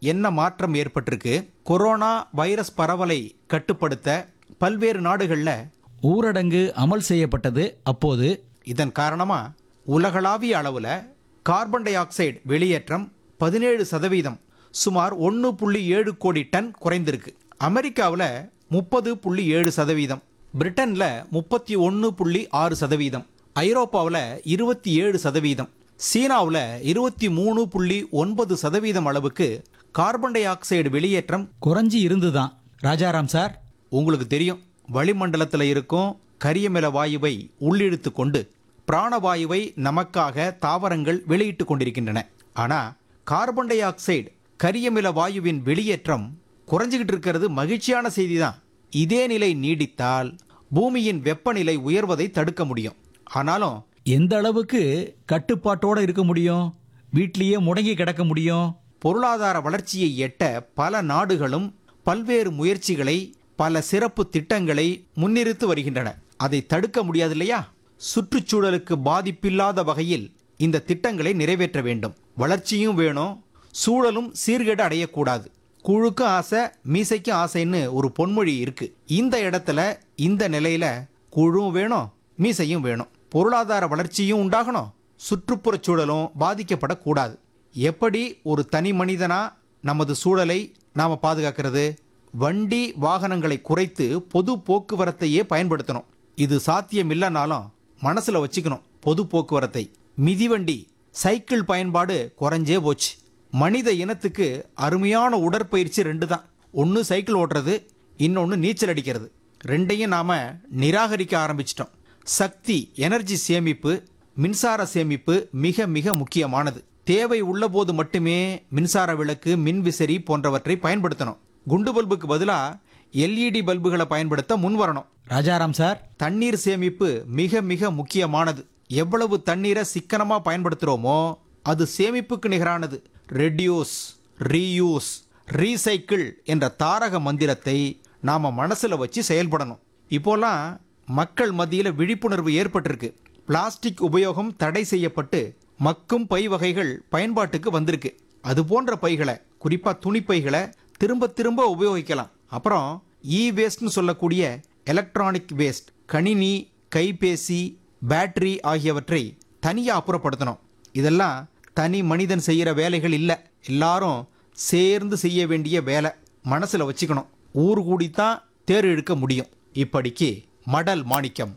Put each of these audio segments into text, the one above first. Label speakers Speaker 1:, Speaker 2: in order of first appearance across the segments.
Speaker 1: என்ன மாற்றம் ஏற்பட்டிருக்கு கொரோனா வைரஸ் பரவலை கட்டுப்படுத்த பல்வேறு நாடுகள்ல
Speaker 2: ஊரடங்கு அமல் செய்யப்பட்டது அப்போது
Speaker 1: இதன் காரணமா உலகளாவிய அளவுல கார்பன் டை ஆக்சைடு வெளியேற்றம் பதினேழு சதவீதம் சுமார் ஒன்று புள்ளி ஏழு கோடி டன் குறைந்திருக்கு அமெரிக்காவில் முப்பது புள்ளி ஏழு சதவீதம் பிரிட்டன்ல முப்பத்தி ஒன்று புள்ளி ஆறு சதவீதம் ஐரோப்பாவில் இருபத்தி ஏழு சதவீதம் சீனாவில் இருபத்தி மூணு புள்ளி ஒன்பது சதவீதம் அளவுக்கு கார்பன் டை ஆக்சைடு வெளியேற்றம்
Speaker 2: குறைஞ்சி இருந்துதான் ராஜாராம் சார்
Speaker 1: உங்களுக்கு தெரியும் வளிமண்டலத்தில் இருக்கும் கரியமில வாயுவை உள்ளிழுத்து கொண்டு பிராணவாயுவை நமக்காக தாவரங்கள் வெளியிட்டு கொண்டிருக்கின்றன ஆனா கார்பன் டை ஆக்சைடு கரியமில வாயுவின் வெளியேற்றம் குறைஞ்சிக்கிட்டு இருக்கிறது மகிழ்ச்சியான செய்தி தான் இதே நிலை நீடித்தால் பூமியின் வெப்பநிலை உயர்வதை தடுக்க முடியும் ஆனாலும்
Speaker 2: எந்த அளவுக்கு கட்டுப்பாட்டோட இருக்க முடியும் வீட்லயே முடங்கி கிடக்க முடியும்
Speaker 1: பொருளாதார வளர்ச்சியை எட்ட பல நாடுகளும் பல்வேறு முயற்சிகளை பல சிறப்பு திட்டங்களை முன்னிறுத்து வருகின்றன அதை தடுக்க முடியாது இல்லையா சுற்றுச்சூழலுக்கு பாதிப்பில்லாத வகையில் இந்த திட்டங்களை நிறைவேற்ற வேண்டும் வளர்ச்சியும் வேணும் சூழலும் சீர்கேடு அடையக்கூடாது குழுக்கு ஆசை மீசைக்கு ஆசைன்னு ஒரு பொன்மொழி இருக்கு இந்த இடத்துல இந்த நிலையில குழுவும் வேணும் மீசையும் வேணும் பொருளாதார வளர்ச்சியும் உண்டாகணும் சுற்றுப்புறச் சூழலும் பாதிக்கப்படக்கூடாது எப்படி ஒரு தனி மனிதனா நமது சூழலை நாம பாதுகாக்கிறது வண்டி வாகனங்களை குறைத்து பொது போக்குவரத்தையே பயன்படுத்தணும் இது சாத்தியம் இல்லைனாலும் மனசுல வச்சுக்கணும் பொது போக்குவரத்தை மிதிவண்டி சைக்கிள் பயன்பாடு குறைஞ்சே போச்சு மனித இனத்துக்கு அருமையான உடற்பயிற்சி ரெண்டு தான் ஒன்று சைக்கிள் ஓட்டுறது இன்னொன்று நீச்சல் அடிக்கிறது ரெண்டையும் நாம நிராகரிக்க ஆரம்பிச்சிட்டோம் சக்தி எனர்ஜி சேமிப்பு மின்சார சேமிப்பு மிக மிக முக்கியமானது தேவை உள்ளபோது மட்டுமே மின்சார விளக்கு மின்விசிறி போன்றவற்றை பயன்படுத்தணும் குண்டு பல்புக்கு பதிலா எல்இடி பல்புகளை பயன்படுத்த முன் வரணும்
Speaker 2: ராஜாராம் சார்
Speaker 1: தண்ணீர் சேமிப்பு மிக மிக முக்கியமானது எவ்வளவு தண்ணீரை சிக்கனமா பயன்படுத்துறோமோ அது சேமிப்புக்கு நிகரானது ரெடியூஸ் ரீயூஸ் ரீசைக்கிள் என்ற தாரக மந்திரத்தை நாம மனசுல வச்சு செயல்படணும் இப்போலாம் மக்கள் மத்தியில விழிப்புணர்வு ஏற்பட்டிருக்கு பிளாஸ்டிக் உபயோகம் தடை செய்யப்பட்டு மக்கும் பை வகைகள் பயன்பாட்டுக்கு வந்திருக்கு அது போன்ற பைகளை குறிப்பா துணிப்பைகளை திரும்ப திரும்ப உபயோகிக்கலாம் அப்புறம் இ வேஸ்ட்னு சொல்லக்கூடிய எலக்ட்ரானிக் வேஸ்ட் கணினி கைபேசி பேட்டரி ஆகியவற்றை தனியாக அப்புறப்படுத்தணும் இதெல்லாம் தனி மனிதன் செய்கிற வேலைகள் இல்லை எல்லாரும் சேர்ந்து செய்ய வேண்டிய வேலை மனசில் வச்சுக்கணும் ஊர் கூடித்தான் தேர் இழுக்க முடியும் இப்படிக்கு மடல் மாணிக்கம்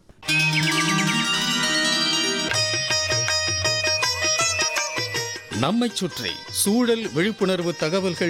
Speaker 3: நம்மைச் சுற்றி சூழல் விழிப்புணர்வு தகவல்கள்